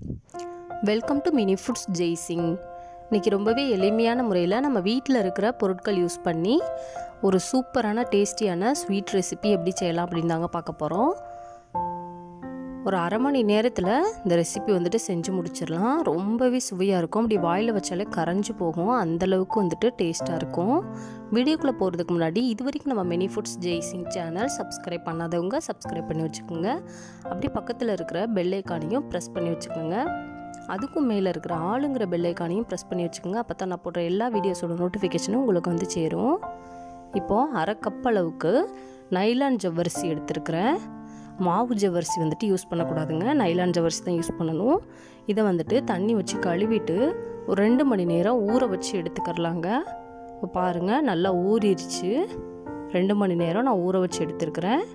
welcome to mini foods Jaisingh இன்றைக்கி ரொம்பவே எளிமையான முறையில் நம்ம வீட்டில் இருக்கிற பொருட்கள் யூஸ் பண்ணி ஒரு சூப்பரான டேஸ்டியான ஸ்வீட் ரெசிபி எப்படி செய்யலாம் அப்படின்னு தாங்க பார்க்க போகிறோம் ஒரு அரை மணி நேரத்தில் இந்த ரெசிபி வந்துட்டு செஞ்சு முடிச்சிடலாம் ரொம்பவே சுவையாக இருக்கும் அப்படி வாயில் வச்சாலே கரைஞ்சு போகும் அந்தளவுக்கு வந்துட்டு டேஸ்ட்டாக இருக்கும் வீடியோக்குள்ளே போகிறதுக்கு முன்னாடி இது வரைக்கும் நம்ம mini foods Jaisingh channel subscribe பண்ணாதவங்க சப்ஸ்கிரைப் பண்ணி வச்சுக்கோங்க அப்படி பக்கத்தில் இருக்கிற பெல் ஐக்கானையும் ப்ரெஸ் பண்ணி வச்சுக்கோங்க அதுக்கும் மேலே இருக்கிற ஆளுங்கிற பெல் ஐக்கானையும் ப்ரெஸ் பண்ணி வச்சுக்கோங்க அப்போ தான் நான் போடுற எல்லா வீடியோஸோட நோட்டிஃபிகேஷனும் உங்களுக்கு வந்து சேரும் இப்போது அரை கப் அளவுக்கு நைலான் ஜவ்வரிசி எடுத்துருக்கிறேன் மாவு ஜவ்வரிசி வந்துட்டு யூஸ் பண்ணக்கூடாதுங்க நைலான் ஜவ்வரிசி தான் யூஸ் பண்ணணும் இதை வந்துட்டு தண்ணி வச்சு கழுவிட்டு ஒரு ரெண்டு மணி நேரம் ஊற வச்சு எடுத்துக்கிறலாங்க இப்போ பாருங்கள் நல்லா ஊறிடுச்சு ரெண்டு மணி நேரம் நான் ஊற வச்சு எடுத்துருக்கிறேன்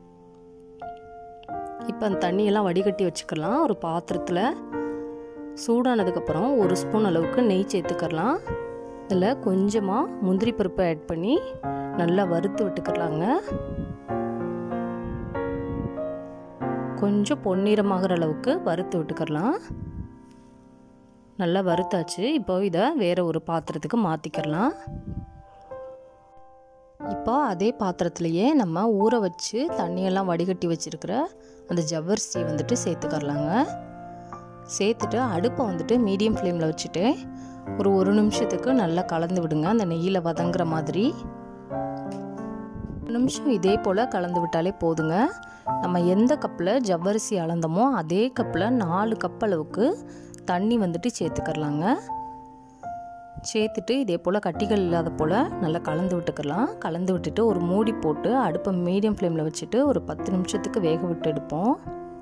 இப்போ அந்த தண்ணியெல்லாம் வடிகட்டி வச்சுக்கலாம் ஒரு பாத்திரத்தில் சூடானதுக்கப்புறம் ஒரு ஸ்பூன் அளவுக்கு நெய் சேர்த்துக்கலாம் இதில் கொஞ்சமாக முந்திரி பருப்பை ஆட் பண்ணி நல்லா வறுத்து விட்டுக்கலாங்க கொஞ்சம் பொன்னிறமாகிற அளவுக்கு வறுத்து விட்டுக்கலாம் நல்லா வறுத்தாச்சு இப்போ இதை வேறு ஒரு பாத்திரத்துக்கு மாற்றிக்கிறலாம் இப்போ அதே பாத்திரத்துலையே நம்ம ஊற வச்சு தண்ணியெல்லாம் வடிகட்டி வச்சுருக்கிற அந்த ஜவ்வரிசி வந்துட்டு சேர்த்துக்கரலாங்க சேர்த்துட்டு அடுப்பை வந்துட்டு மீடியம் ஃப்ளேமில் வச்சுட்டு ஒரு ஒரு நிமிஷத்துக்கு நல்லா கலந்து விடுங்க அந்த நெய்யில் வதங்குற மாதிரி ஒரு நிமிஷம் இதே போல் கலந்து விட்டாலே போதுங்க நம்ம எந்த கப்பில் ஜவ்வரிசி அளந்தோமோ அதே கப்பில் நாலு கப் அளவுக்கு தண்ணி வந்துட்டு சேர்த்துக்கரலாங்க சேர்த்துட்டு இதே போல் கட்டிகள் இல்லாத போல் நல்லா கலந்து விட்டுக்கலாம் கலந்து விட்டுட்டு ஒரு மூடி போட்டு அடுப்பை மீடியம் ஃப்ளேமில் வச்சுட்டு ஒரு பத்து நிமிஷத்துக்கு வேக விட்டு எடுப்போம்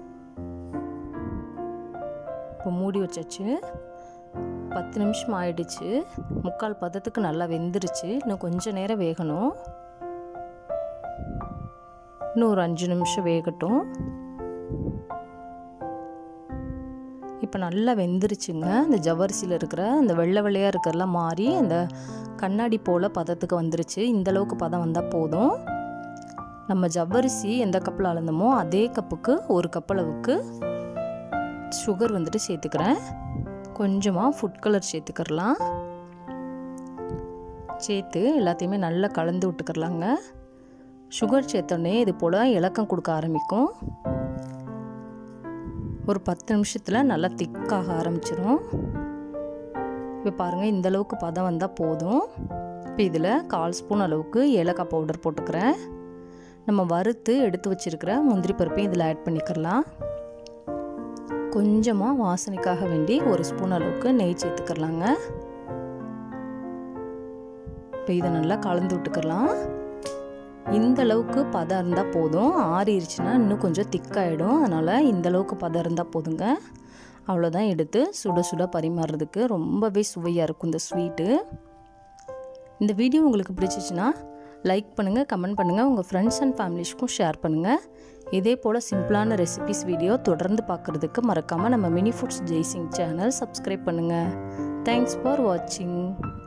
இப்போ மூடி வச்சாச்சு பத்து நிமிஷம் ஆயிடுச்சு முக்கால் பதத்துக்கு நல்லா வெந்துருச்சு இன்னும் கொஞ்சம் நேரம் வேகணும் இன்னும் ஒரு அஞ்சு நிமிஷம் வேகட்டும் இப்போ நல்லா வெந்துருச்சுங்க இந்த ஜவ்வரிசியில் இருக்கிற அந்த வெள்ளை வெள்ளையாக இருக்கிறதெல்லாம் மாறி அந்த கண்ணாடி போல் பதத்துக்கு வந்துருச்சு இந்தளவுக்கு பதம் வந்தால் போதும் நம்ம ஜவ்வரிசி எந்த கப்பில் அளந்தோமோ அதே கப்புக்கு ஒரு கப் அளவுக்கு சுகர் வந்துட்டு சேர்த்துக்கிறேன் கொஞ்சமாக ஃபுட் கலர் சேர்த்துக்கிறலாம் சேர்த்து எல்லாத்தையுமே நல்லா கலந்து விட்டுக்கிறலாங்க சுகர் சேர்த்தோடனே இது போல் இலக்கம் கொடுக்க ஆரம்பிக்கும் ஒரு பத்து நிமிஷத்தில் நல்லா திக்காக ஆரம்பிச்சிரும் இப்போ பாருங்கள் இந்த அளவுக்கு பதம் வந்தால் போதும் இப்போ இதில் கால் ஸ்பூன் அளவுக்கு ஏலக்காய் பவுடர் போட்டுக்கிறேன் நம்ம வறுத்து எடுத்து வச்சுருக்கிற முந்திரி பருப்பையும் இதில் ஆட் பண்ணிக்கிறலாம் கொஞ்சமாக வாசனைக்காக வேண்டி ஒரு ஸ்பூன் அளவுக்கு நெய் சேர்த்துக்கிறலாங்க இப்போ இதை நல்லா கலந்து விட்டுக்கலாம் இந்த அளவுக்கு பதம் இருந்தால் போதும் ஆறிடுச்சுன்னா இன்னும் கொஞ்சம் திக்காயிடும் அதனால் இந்த அளவுக்கு பதம் இருந்தால் போதுங்க அவ்வளோதான் எடுத்து சுட சுட பரிமாறுறதுக்கு ரொம்பவே சுவையாக இருக்கும் இந்த ஸ்வீட்டு இந்த வீடியோ உங்களுக்கு பிடிச்சிச்சின்னா லைக் பண்ணுங்கள் கமெண்ட் பண்ணுங்கள் உங்கள் ஃப்ரெண்ட்ஸ் அண்ட் ஃபேமிலிஸ்க்கும் ஷேர் பண்ணுங்கள் இதே போல் சிம்பிளான ரெசிபிஸ் வீடியோ தொடர்ந்து பார்க்குறதுக்கு மறக்காமல் நம்ம mini foods Jaisingh channel subscribe பண்ணுங்கள் தேங்க்ஸ் ஃபார் வாட்சிங்